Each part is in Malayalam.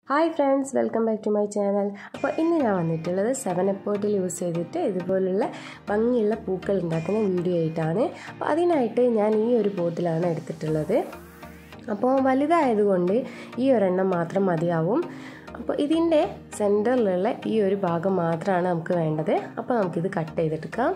hi friends welcome back to my channel അപ്പോൾ ഇന്ന് ഞാൻ വന്നിട്ടുള്ളത് സെവൻ എപ്പോർട്ടിൽ യൂസ് ചെയ്തിട്ട് ഇതുപോലുള്ള ഭംഗിയുള്ള പൂക്കൾ ഉണ്ടാക്കുന്ന വീഡിയോ ആയിട്ടാണ് അപ്പോൾ അതിനായിട്ട് ഞാൻ ഈ ഒരു പോത്തിലാണ് എടുത്തിട്ടുള്ളത് അപ്പോൾ വലുതായതുകൊണ്ട് ഈ ഒരെണ്ണം മാത്രം മതിയാവും അപ്പോൾ ഇതിൻ്റെ സെൻറ്ററിലുള്ള ഈ ഒരു ഭാഗം മാത്രമാണ് നമുക്ക് വേണ്ടത് അപ്പോൾ നമുക്കിത് കട്ട് ചെയ്തെടുക്കാം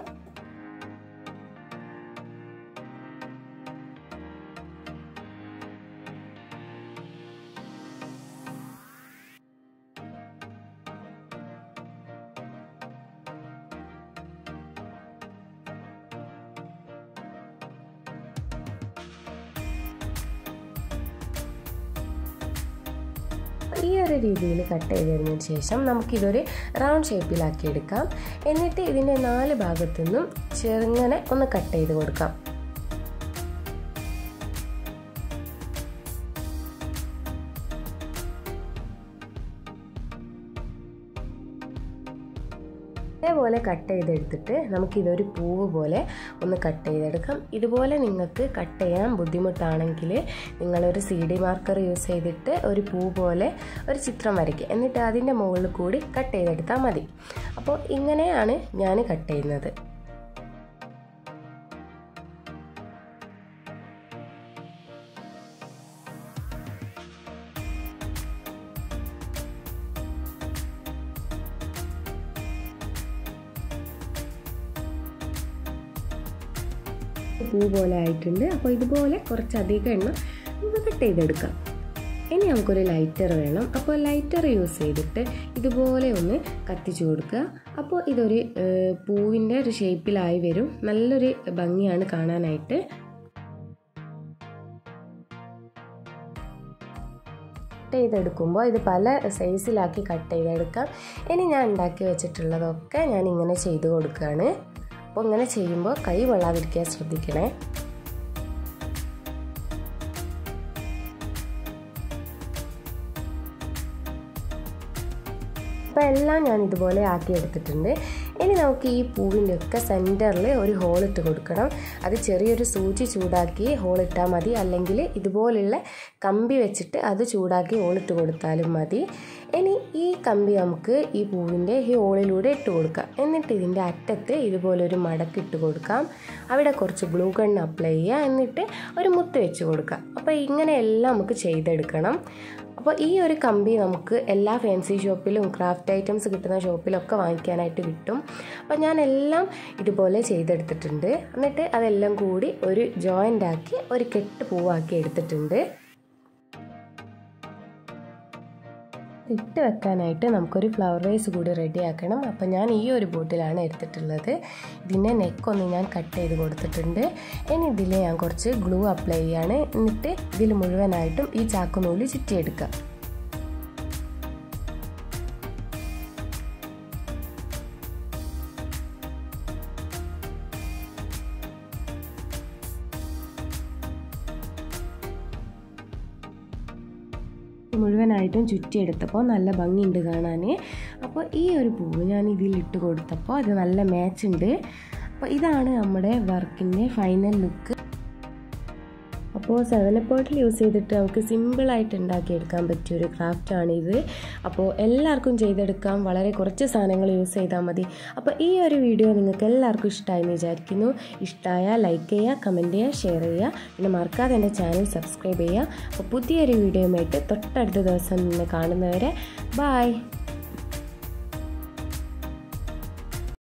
ഈ ഒരു രീതിയിൽ കട്ട് ചെയ്തതിന് ശേഷം നമുക്കിതൊരു റൗണ്ട് ഷേപ്പിലാക്കി എടുക്കാം എന്നിട്ട് ഇതിൻ്റെ നാല് ഭാഗത്തു നിന്നും ചെറുങ്ങനെ ഒന്ന് കട്ട് ചെയ്ത് കൊടുക്കാം ഇതേപോലെ കട്ട് ചെയ്തെടുത്തിട്ട് നമുക്കിതൊരു പൂവ് പോലെ ഒന്ന് കട്ട് ചെയ്തെടുക്കാം ഇതുപോലെ നിങ്ങൾക്ക് കട്ട് ചെയ്യാൻ ബുദ്ധിമുട്ടാണെങ്കിൽ നിങ്ങളൊരു സി ഡി മാർക്കർ യൂസ് ചെയ്തിട്ട് ഒരു പൂ പോലെ ഒരു ചിത്രം വരയ്ക്കുക എന്നിട്ട് അതിൻ്റെ മുകളിൽ കൂടി കട്ട് ചെയ്തെടുത്താൽ മതി അപ്പോൾ ഇങ്ങനെയാണ് ഞാൻ കട്ട് ചെയ്യുന്നത് പൂ പോലെ ആയിട്ടുണ്ട് അപ്പോൾ ഇതുപോലെ കുറച്ചധികം എണ്ണം നമുക്ക് കട്ട് ചെയ്തെടുക്കാം ഇനി നമുക്കൊരു ലൈറ്റർ വേണം അപ്പോൾ ലൈറ്റർ യൂസ് ചെയ്തിട്ട് ഇതുപോലെ ഒന്ന് കത്തിച്ചു കൊടുക്കുക അപ്പോൾ ഇതൊരു പൂവിൻ്റെ ഒരു ഷേപ്പിലായി വരും നല്ലൊരു ഭംഗിയാണ് കാണാനായിട്ട് കട്ട് ചെയ്തെടുക്കുമ്പോൾ ഇത് പല സൈസിലാക്കി കട്ട് ചെയ്തെടുക്കാം ഇനി ഞാൻ ഉണ്ടാക്കി വെച്ചിട്ടുള്ളതൊക്കെ ഞാൻ ഇങ്ങനെ ചെയ്ത് കൊടുക്കുകയാണ് അപ്പോൾ ഇങ്ങനെ ചെയ്യുമ്പോൾ കൈ കൊള്ളാതിരിക്കാൻ ശ്രദ്ധിക്കണേ അപ്പോൾ എല്ലാം ഞാൻ ഇതുപോലെ ആക്കി എടുത്തിട്ടുണ്ട് ഇനി നമുക്ക് ഈ പൂവിൻ്റെ ഒക്കെ സെൻറ്ററിൽ ഒരു ഹോളിട്ട് കൊടുക്കണം അത് ചെറിയൊരു സൂചി ചൂടാക്കി ഹോളിട്ടാൽ മതി അല്ലെങ്കിൽ ഇതുപോലുള്ള കമ്പി വെച്ചിട്ട് അത് ചൂടാക്കി ഹോളിട്ട് കൊടുത്താലും മതി ഇനി ഈ കമ്പി നമുക്ക് ഈ പൂവിൻ്റെ ഈ ഹോളിലൂടെ ഇട്ട് കൊടുക്കാം എന്നിട്ട് ഇതിൻ്റെ അറ്റത്ത് ഇതുപോലൊരു മടക്കിട്ട് കൊടുക്കാം അവിടെ കുറച്ച് ഗ്ലൂ ഗണ്ണ് അപ്ലൈ ചെയ്യുക എന്നിട്ട് ഒരു മുത്ത് വെച്ച് കൊടുക്കാം അപ്പോൾ ഇങ്ങനെയെല്ലാം നമുക്ക് ചെയ്തെടുക്കണം അപ്പോൾ ഈ ഒരു കമ്പി നമുക്ക് എല്ലാ ഫാൻസി ഷോപ്പിലും ക്രാഫ്റ്റ് ഐറ്റംസ് കിട്ടുന്ന ഷോപ്പിലൊക്കെ വാങ്ങിക്കാനായിട്ട് കിട്ടും അപ്പോൾ ഞാൻ എല്ലാം ഇതുപോലെ ചെയ്തെടുത്തിട്ടുണ്ട് എന്നിട്ട് അതെല്ലാം കൂടി ഒരു ജോയിൻ്റ് ആക്കി ഒരു കെട്ട് പൂവാക്കി എടുത്തിട്ടുണ്ട് ഇട്ട് വെക്കാനായിട്ട് നമുക്കൊരു ഫ്ലവർ വേസ് കൂടി റെഡിയാക്കണം അപ്പോൾ ഞാൻ ഈ ഒരു ബോട്ടിലാണ് എടുത്തിട്ടുള്ളത് ഇതിൻ്റെ നെക്കൊന്ന് ഞാൻ കട്ട് ചെയ്ത് കൊടുത്തിട്ടുണ്ട് ഇനി ഇതിൽ ഞാൻ കുറച്ച് ഗ്ലൂ അപ്ലൈ ചെയ്യാണ് എന്നിട്ട് ഇതിൽ മുഴുവനായിട്ടും ഈ ചാക്കുനൂല് ചുറ്റിയെടുക്കുക മുഴുവനായിട്ടും ചുറ്റിയെടുത്തപ്പോൾ നല്ല ഭംഗിയുണ്ട് കാണാൻ അപ്പോൾ ഈ ഒരു പൂവ് ഞാൻ ഇതിൽ ഇട്ട് കൊടുത്തപ്പോൾ അത് നല്ല മാച്ച് ഉണ്ട് അപ്പോൾ ഇതാണ് നമ്മുടെ വർക്കിൻ്റെ ഫൈനൽ ലുക്ക് അപ്പോൾ സെവൻ പോട്ടിൽ യൂസ് ചെയ്തിട്ട് നമുക്ക് സിമ്പിളായിട്ട് ഉണ്ടാക്കിയെടുക്കാൻ പറ്റിയ ഒരു ക്രാഫ്റ്റാണ് ഇത് അപ്പോൾ എല്ലാവർക്കും ചെയ്തെടുക്കാം വളരെ കുറച്ച് സാധനങ്ങൾ യൂസ് ചെയ്താൽ മതി അപ്പോൾ ഈ ഒരു വീഡിയോ നിങ്ങൾക്ക് എല്ലാവർക്കും ഇഷ്ടമായി എന്ന് വിചാരിക്കുന്നു ഇഷ്ടമായാൽ ലൈക്ക് ചെയ്യുക കമൻറ്റ് ചെയ്യുക ഷെയർ ചെയ്യുക പിന്നെ മറക്കാതെ എൻ്റെ ചാനൽ സബ്സ്ക്രൈബ് ചെയ്യുക അപ്പോൾ പുതിയൊരു വീഡിയോയുമായിട്ട് തൊട്ടടുത്ത ദിവസം നിന്ന് കാണുന്നവരെ ബായ്